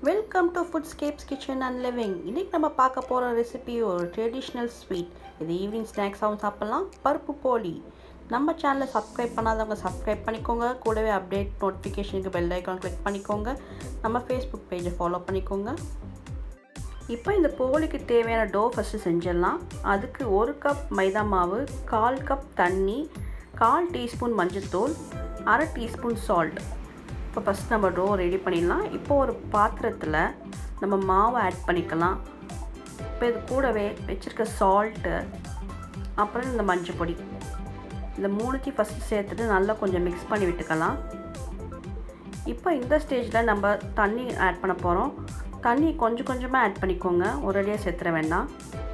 welcome to Foodscapes kitchen and living இன்றைக்கி நம்ம பார்க்க போகிற ரெசிபி ஒரு ட்ரெடிஷ்னல் ஸ்வீட் இது ஈவினிங் ஸ்நாக்ஸாகவும் சாப்பிட்லாம் பருப்பு போலி நம்ம சேனலை சப்ஸ்கிரைப் பண்ணாதவங்க சப்ஸ்கிரைப் பண்ணிக்கோங்க கூடவே அப்டேட் நோட்டிஃபிகேஷனுக்கு பெல் ஐக்கான் கிளிக் பண்ணிக்கோங்க நம்ம ஃபேஸ்புக் பேஜை ஃபாலோ பண்ணிக்கோங்க இப்போ இந்த போலிக்கு தேவையான டோ ஃபஸ்ட்டு செஞ்சிடலாம் அதுக்கு ஒரு கப் மைதா மாவு கால் கப் தண்ணி கால் டீஸ்பூன் மஞ்சள்தூள் அரை டீஸ்பூன் சால்ட் இப்போ ஃபஸ்ட் நம்ம டோ ரெடி பண்ணிடலாம் இப்போ ஒரு பாத்திரத்தில் நம்ம மாவை ஆட் பண்ணிக்கலாம் இப்போ இது கூடவே வச்சுருக்க சால்ட்டு அப்புறம் இந்த மஞ்சள் பொடி இந்த மூணுத்தையும் ஃபஸ்ட்டு சேர்த்துட்டு நல்லா கொஞ்சம் மிக்ஸ் பண்ணி விட்டுக்கலாம் இப்போ இந்த ஸ்டேஜில் நம்ம தண்ணி ஆட் பண்ண போகிறோம் தண்ணி கொஞ்சம் கொஞ்சமாக ஆட் பண்ணிக்கோங்க ஒரேடியாக சேர்த்துற வேண்டாம்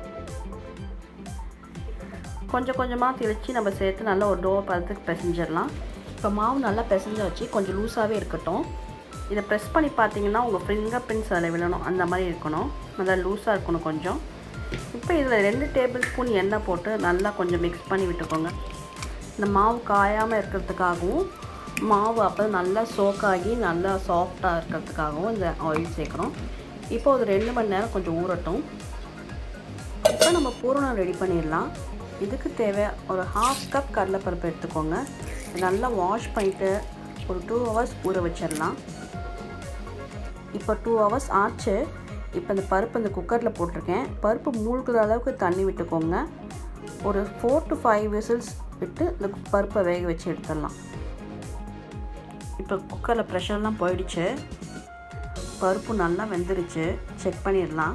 கொஞ்சம் கொஞ்சமாக தெளித்து நம்ம சேர்த்து நல்லா ஒரு டோ பதத்துக்கு பிசைஞ்சிடலாம் இப்போ மாவு நல்லா பிசைஞ்சு வச்சு கொஞ்சம் லூஸாகவே இருக்கட்டும் இதை ப்ரெஸ் பண்ணி பார்த்தீங்கன்னா உங்கள் ஃபிங்கர் பிரிண்ட்ஸ் அதில் விழணும் அந்த மாதிரி இருக்கணும் நல்லா லூஸாக இருக்கணும் கொஞ்சம் இப்போ இதில் ரெண்டு டேபிள் ஸ்பூன் எண்ணெய் போட்டு நல்லா கொஞ்சம் மிக்ஸ் பண்ணி விட்டுக்கோங்க இந்த மாவு காயாமல் இருக்கிறதுக்காகவும் மாவு அப்போ நல்லா சோக்காகி நல்லா சாஃப்டாக இருக்கிறதுக்காகவும் இந்த ஆயில் சேர்க்குறோம் இப்போ ஒரு ரெண்டு மணி நேரம் கொஞ்சம் ஊறட்டும் இப்போ நம்ம பூரணம் ரெடி பண்ணிடலாம் இதுக்கு தேவை ஒரு ஹாஃப் கப் கடலைப்பருப்பு எடுத்துக்கோங்க நல்லா வாஷ் பண்ணிவிட்டு ஒரு டூ ஹவர்ஸ் ஊற வச்சிடலாம் இப்போ டூ ஹவர்ஸ் ஆச்சு இப்போ இந்த பருப்பு இந்த குக்கரில் போட்டிருக்கேன் பருப்பு மூழ்கிற அளவுக்கு தண்ணி விட்டுக்கோங்க ஒரு ஃபோர் டு ஃபைவ் விசில்ஸ் விட்டு இந்த பருப்பை வேக வச்சு எடுத்துடலாம் இப்போ குக்கரில் ப்ரெஷர்லாம் போயிடுச்சு பருப்பு நல்லா வெந்துருச்சு செக் பண்ணிடலாம்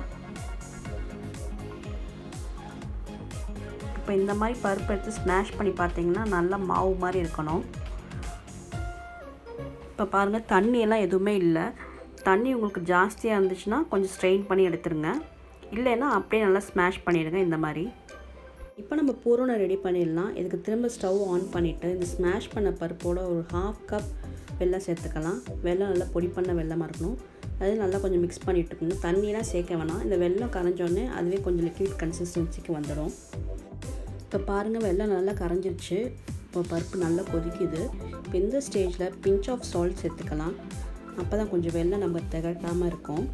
இப்போ இந்த மாதிரி பருப்பு எடுத்து ஸ்மாஷ் பண்ணி பார்த்தீங்கன்னா நல்லா மாவு மாதிரி இருக்கணும் இப்போ பாருங்கள் தண்ணியெல்லாம் எதுவுமே இல்லை தண்ணி உங்களுக்கு ஜாஸ்தியாக இருந்துச்சுன்னா கொஞ்சம் ஸ்ட்ரெயின் பண்ணி எடுத்துருங்க இல்லைன்னா அப்படியே நல்லா ஸ்மாஷ் பண்ணிடுங்க இந்த மாதிரி இப்போ நம்ம பூரணம் ரெடி பண்ணிடலாம் இதுக்கு திரும்ப ஸ்டவ் ஆன் பண்ணிவிட்டு இந்த ஸ்மாஷ் பண்ண பருப்போட ஒரு ஹாஃப் கப் வெல்லம் சேர்த்துக்கலாம் வெல்லம் நல்லா பொடி பண்ண வெள்ளமாக இருக்கணும் அது நல்லா கொஞ்சம் மிக்ஸ் பண்ணிட்டுருக்கணும் தண்ணியெலாம் சேர்க்க வேணாம் இந்த வெல்லம் கரைஞ்சோடனே அதுவே கொஞ்சம் லிக்விட் கன்சிஸ்டன்சிக்கு வந்துடும் இப்போ பாருங்கள் வெல்லம் நல்லா கரைஞ்சிருச்சு இப்போ பருப்பு நல்லா கொதிக்குது இப்போ இந்த ஸ்டேஜில் பிஞ்ச் ஆஃப் சால்ட் சேர்த்துக்கலாம் அப்போ தான் கொஞ்சம் வெல்லம் நம்ம திகட்டாமல் இருக்கும்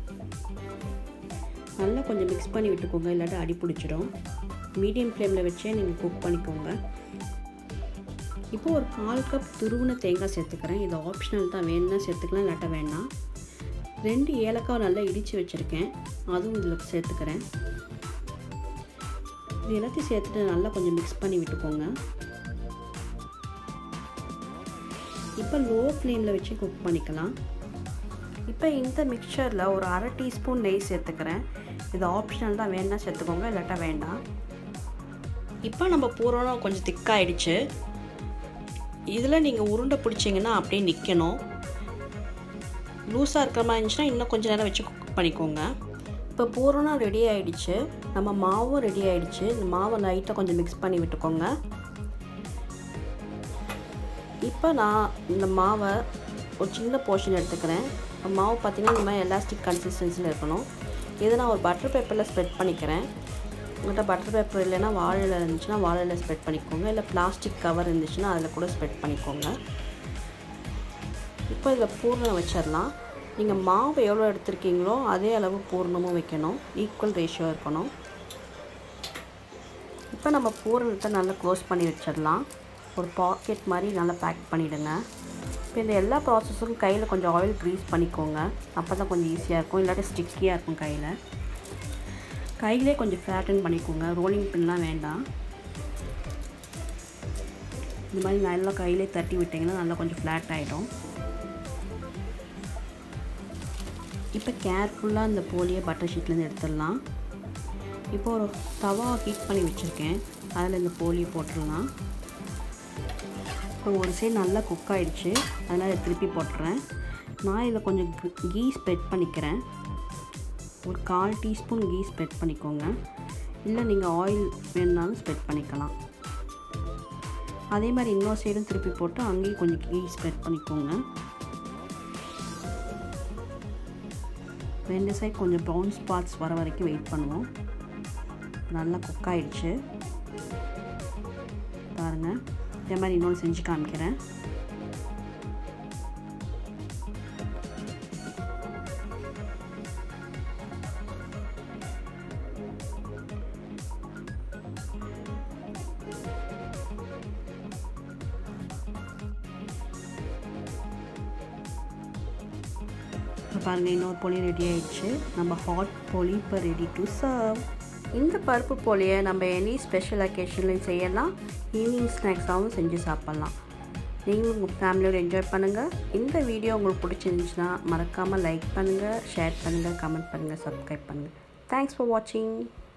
நல்லா கொஞ்சம் மிக்ஸ் பண்ணி விட்டுக்கோங்க இல்லாட்டி அடி பிடிச்சிடும் மீடியம் ஃப்ளேமில் வச்சே நீங்கள் குக் பண்ணிக்கோங்க இப்போ ஒரு கால் கப் துருவின தேங்காய் சேர்த்துக்கிறேன் இது ஆப்ஷனல் தான் வேணும்னா சேர்த்துக்கலாம் இல்லாட்ட வேண்டாம் ரெண்டு ஏலக்காய் நல்லா இடித்து வச்சுருக்கேன் அதுவும் இதில் சேர்த்துக்கிறேன் இது எல்லாத்தையும் சேர்த்துட்டு நல்லா கொஞ்சம் மிக்ஸ் பண்ணி விட்டுக்கோங்க இப்போ லோ ஃப்ளேமில் வச்சு குக் பண்ணிக்கலாம் இப்போ இந்த மிக்சரில் ஒரு அரை டீஸ்பூன் நெய் சேர்த்துக்கிறேன் இது ஆப்ஷனல் தான் வேணா சேர்த்துக்கோங்க இல்லாட்டா வேண்டாம் இப்போ நம்ம பூரணம் கொஞ்சம் திக்காயிடுச்சு இதில் நீங்கள் உருண்டை பிடிச்சிங்கன்னா அப்படியே நிற்கணும் லூஸாக இருக்கிற மாதிரி இருந்துச்சுன்னா இன்னும் கொஞ்சம் நேரம் வச்சு குக் பண்ணிக்கோங்க இப்போ பூரணம் ரெடி ஆகிடுச்சு நம்ம மாவும் ரெடி ஆகிடுச்சு இந்த மாவை லைட்டாக கொஞ்சம் மிக்ஸ் பண்ணி விட்டுக்கோங்க இப்போ நான் இந்த மாவை ஒரு சின்ன போர்ஷன் எடுத்துக்கிறேன் மாவு பார்த்திங்கன்னா இந்த மாதிரி எலாஸ்டிக் கன்சிஸ்டன்சியில் இருக்கணும் இதை நான் ஒரு பட்டர் பேப்பரில் ஸ்ப்ரெட் பண்ணிக்கிறேன் உங்கள்கிட்ட பட்டர் பேப்பர் இல்லைன்னா வாழையில் இருந்துச்சுன்னா வாழையில் ஸ்ப்ரெட் பண்ணிக்கோங்க இல்லை பிளாஸ்டிக் கவர் இருந்துச்சுன்னா அதில் கூட ஸ்ப்ரெட் பண்ணிக்கோங்க இப்போ இதில் பூர்ணம் வச்சிடலாம் நீங்கள் மாவு எவ்வளோ எடுத்திருக்கீங்களோ அதே அளவு பூர்ணமும் வைக்கணும் ஈக்குவல் ரேஷியோ இருக்கணும் இப்போ நம்ம பூரணத்தை நல்லா க்ளோஸ் பண்ணி வச்சிடலாம் ஒரு பாக்கெட் மாதிரி நல்லா பேக் பண்ணிவிடுங்க இப்போ இந்த எல்லா ப்ராசஸும் கையில் கொஞ்சம் ஆயில் க்ரீஸ் பண்ணிக்கோங்க அப்போ தான் கொஞ்சம் ஈஸியாக இருக்கும் இல்லாட்டி ஸ்டிக்கியாக இருக்கும் கையில் கையிலே கொஞ்சம் ஃப்ளாட்டன் பண்ணிக்கோங்க ரோலிங் பின்லாம் வேண்டாம் இந்த மாதிரி நல்லா கையிலே தட்டி விட்டிங்கன்னா நல்லா கொஞ்சம் ஃப்ளாட் ஆகிடும் இப்போ கேர்ஃபுல்லாக இந்த போலியை பட்டர் ஷீட்லேருந்து எடுத்துடலாம் இப்போ ஒரு தவா ஹீட் பண்ணி வச்சுருக்கேன் அதில் இந்த போலியை போட்டுடலாம் இப்போ ஒரு சைடு நல்லா குக் ஆகிடுச்சு அதனால் இதை திருப்பி போட்டுறேன் நான் இதில் கொஞ்சம் கீ ஸ்ப்ரெட் பண்ணிக்கிறேன் ஒரு கால் டீஸ்பூன் கீ ஸ்ப்ரெட் பண்ணிக்கோங்க இல்லை நீங்கள் ஆயில் வேணுனாலும் ஸ்ப்ரெட் பண்ணிக்கலாம் அதே மாதிரி இன்னொரு சைடும் திருப்பி போட்டு அங்கேயும் கொஞ்சம் கீ ஸ்ப்ரெட் பண்ணிக்கோங்க ரெண்டு சைட் கொஞ்சம் ப்ரௌன் ஸ்பாட்ஸ் வர வரைக்கும் வெயிட் பண்ணுவோம் நல்லா குக் ஆகிடுச்சு பாருங்கள் இதே மாதிரி இன்னொன்று செஞ்சு காமிக்கிறேன் இப்போ பாருங்கள் இன்னொரு போலி ரெடி ஆயிடுச்சு நம்ம ஹாட் போலி இப்போ ரெடி டு சர்வ் இந்த பருப்பு போலியை நம்ம எனி ஸ்பெஷல் அக்கேஷன்லையும் செய்யலாம் ஈவினிங் ஸ்நாக்ஸாகவும் செஞ்சு சாப்பிட்லாம் நீங்களும் உங்கள் ஃபேமிலியோடு என்ஜாய் பண்ணுங்கள் இந்த வீடியோ உங்களுக்கு பிடிச்சிருந்துச்சுன்னா மறக்காமல் லைக் பண்ணுங்கள் ஷேர் பண்ணுங்கள் கமெண்ட் பண்ணுங்கள் சப்ஸ்கிரைப் பண்ணுங்கள் தேங்க்ஸ் ஃபார் வாட்சிங்